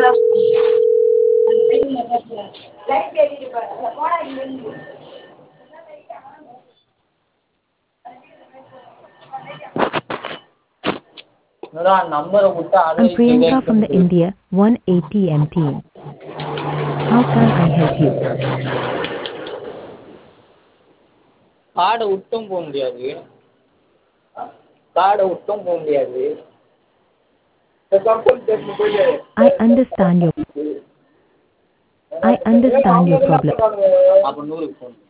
Hello என்னடா நம்பரை கொடுத்தா அதை I'm Priyanka from the India 180M team. How can I help you? கார்டை விட்டும் போக முடியாது கார்டை விட்டும் போக முடியாது I understand your I understand your problem. அப்போ நூறுக்கு ஃபோன்